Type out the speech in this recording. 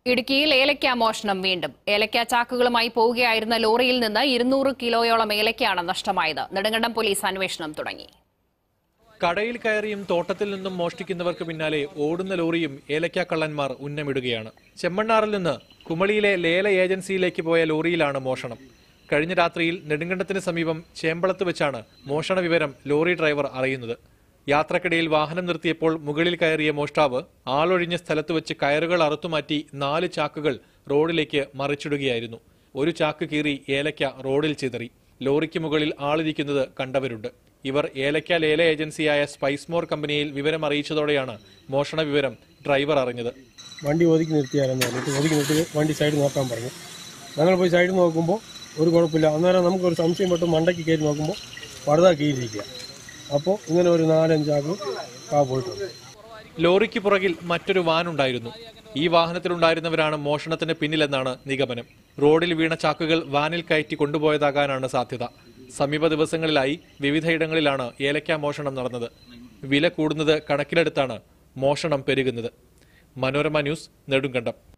ഇടുക്കിയിൽ ഏലക്ക മോഷണം വീണ്ടും ഏലക്ക ചാക്കുകളുമായി പോവുകയായിരുന്ന ലോറിയിൽ നിന്ന് ഇരുന്നൂറ് കിലോയോളം ഏലക്കയാണ് നഷ്ടമായത് നെടുങ്കണ്ടം പോലീസ് അന്വേഷണം തുടങ്ങി കടയിൽ കയറിയും തോട്ടത്തിൽ നിന്നും മോഷ്ടിക്കുന്നവർക്ക് പിന്നാലെ ഓടുന്ന ലോറിയും ഏലക്ക കള്ളന്മാർ ഉന്നമിടുകയാണ് ചെമ്മണ്ണാറിൽ നിന്ന് കുമളിയിലെ ലേല ഏജൻസിയിലേക്ക് പോയ ലോറിയിലാണ് മോഷണം കഴിഞ്ഞ രാത്രിയിൽ നെടുങ്കണ്ടത്തിന് സമീപം ചേമ്പളത്ത് വെച്ചാണ് മോഷണ വിവരം ലോറി ഡ്രൈവർ അറിയുന്നത് യാത്രക്കിടയിൽ വാഹനം നിർത്തിയപ്പോൾ മുകളിൽ കയറിയ മോഷ്ടാവ് ആളൊഴിഞ്ഞ സ്ഥലത്ത് വെച്ച് കയറുകൾ അറുത്തുമാറ്റി നാല് ചാക്കുകൾ റോഡിലേക്ക് മറിച്ചിടുകയായിരുന്നു ഒരു ചാക്ക് കീറി ഏലക്ക റോഡിൽ ചിതറി ലോറിക്ക് മുകളിൽ ആളിരിക്കുന്നത് കണ്ടവരുണ്ട് ഇവർ ഏലക്ക ലേല ഏജൻസിയായ സ്പൈസ്മോർ കമ്പനിയിൽ വിവരം അറിയിച്ചതോടെയാണ് മോഷണ വിവരം ഡ്രൈവർ അറിഞ്ഞത് വണ്ടി ഒതുക്കി നിർത്തിയാലെന്ന് പറഞ്ഞിട്ട് ഒതുക്കി നിർത്തി വണ്ടി സൈഡ് നോക്കാൻ പറഞ്ഞു ഞങ്ങൾ പോയി സൈഡ് നോക്കുമ്പോൾ ഒരു കുഴപ്പമില്ല അന്നേരം നമുക്കൊരു സംശയം പെട്ട് മണ്ടയ്ക്ക് കയറി നോക്കുമ്പോൾ പടുത കീഴിരിക്കുക അപ്പോൾ ഇങ്ങനെ ഒരു നാലഞ്ചാക്ക് കാ പോയിട്ടുണ്ട് ലോറിക്ക് പുറകിൽ മറ്റൊരു വാൻ ഉണ്ടായിരുന്നു ഈ വാഹനത്തിലുണ്ടായിരുന്നവരാണ് മോഷണത്തിന് പിന്നിലെന്നാണ് നിഗമനം റോഡിൽ വീണ ചാക്കുകൾ വാനിൽ കയറ്റി കൊണ്ടുപോയതാകാനാണ് സാധ്യത സമീപ ദിവസങ്ങളിലായി വിവിധയിടങ്ങളിലാണ് ഏലക്ക മോഷണം നടന്നത് വില കൂടുന്നത് കണക്കിലെടുത്താണ് മോഷണം പെരുകുന്നത് മനോരമ ന്യൂസ് നെടുങ്കണ്ടം